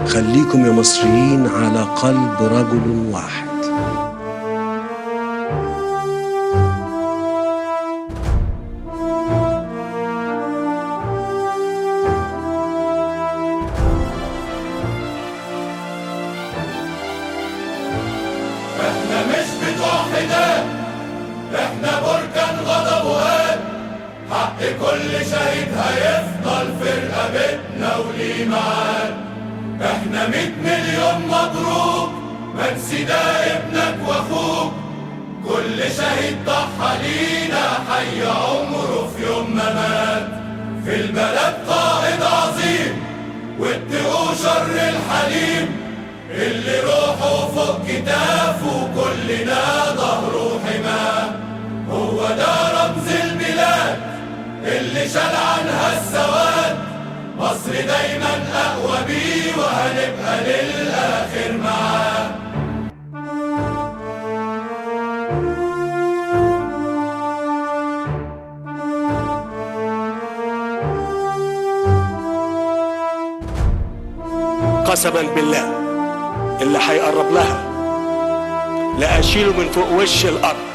خليكم يا مصريين على قلب رجل واحد احنا مش بتوع حداد احنا بركان غضب وهاب حق كل شهيد هيفضل في رقبتنا وليه معاد احنا مية مليون مضروب منسي ده ابنك واخوك كل شهيد ضحى لينا حي عمره في يوم ما مات في البلد قائد عظيم واتقوا شر الحليم اللي روحه فوق كتافه كلنا ظهره حماه هو ده رمز البلاد اللي شال عنها السواد مصر دايما اقوى بيه وهنبقى للاخر معاه قسما بالله اللي هيقرب لها لأشيله من فوق وش الأرض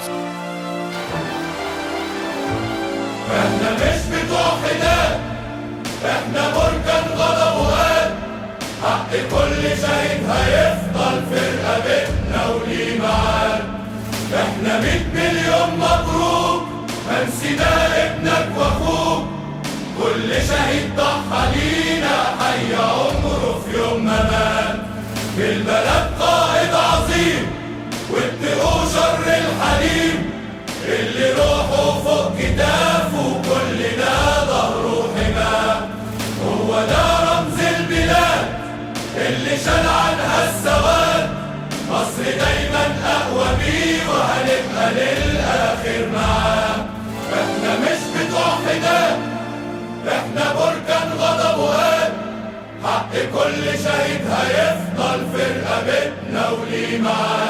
احنا مش بتوع حداد احنا بركان غضب وقال حق كل شهيد هيفضل في رقبتنا وليه معاد احنا مية مليون مبروك هنسينا ابنك واخوك كل شهيد ضحى لينا حي عمره في يوم ما مات في البلد قائد عظيم واتقوا شر الحليم اللي روحه فوق كتافه كلنا ظهره حماه هو ده رمز البلاد اللي شال عنها السواد مصر دايما اقوى بيه وهنبقى للاخر معاه احنا مش بتوع حداد احنا بركان غضب وهاد حق كل شهيد هيفضل في رقبتنا وليه معاه